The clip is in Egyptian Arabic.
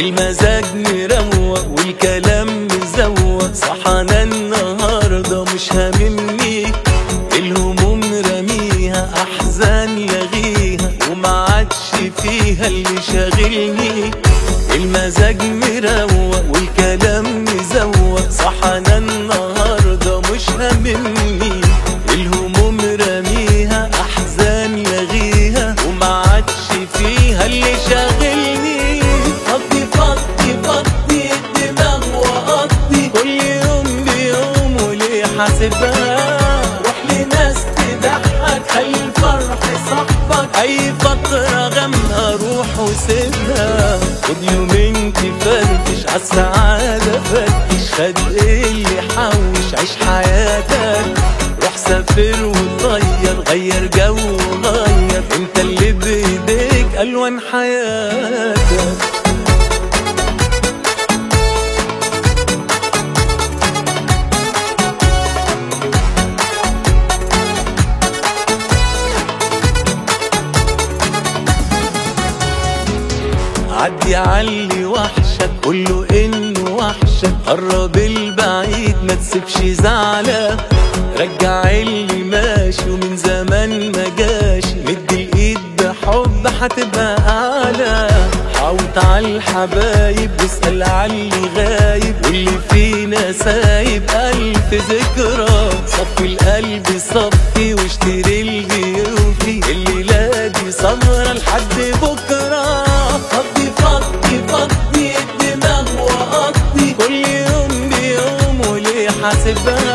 المزاج مروق والكلام مزوق صحنا النهارده مش هاممني الهموم رميها احزان لغيها وما عادش فيها اللي شاغلني المزاج مروق والكلام مزوق صحنا النهارده مش هاممني الهموم رميها احزان لغيها وما عادش فيها اللي شاغلني فضي فضي فضي الدماغ وقضي كل يوم بيوم وليه حاسبها روح لناس تضحك خلي الفرح صاحبك اي فترة غامقة روح وسيبها خد يومين تفرفش عالسعادة فتش خد ايه اللي حوش عيش حياتك روح سافر وطير غير جو وغير انت اللي بايديك الوان حياتك عدي علي وحشك قوله انه وحشك قرب البعيد ما تسيبش زعلة رجع اللي ماشي ومن زمان ما جاش مد الايد بحب هتبقى اعلى حوط على الحبايب واسأل علي غايب واللي فينا سايب ألف ذكرى صفي القلب صفي واشتري اللي يوفي الليلة دي سمرة لحد بكرة فضي فضي فضي الدماغ وقضي كل يوم بيوم وليه حاسبها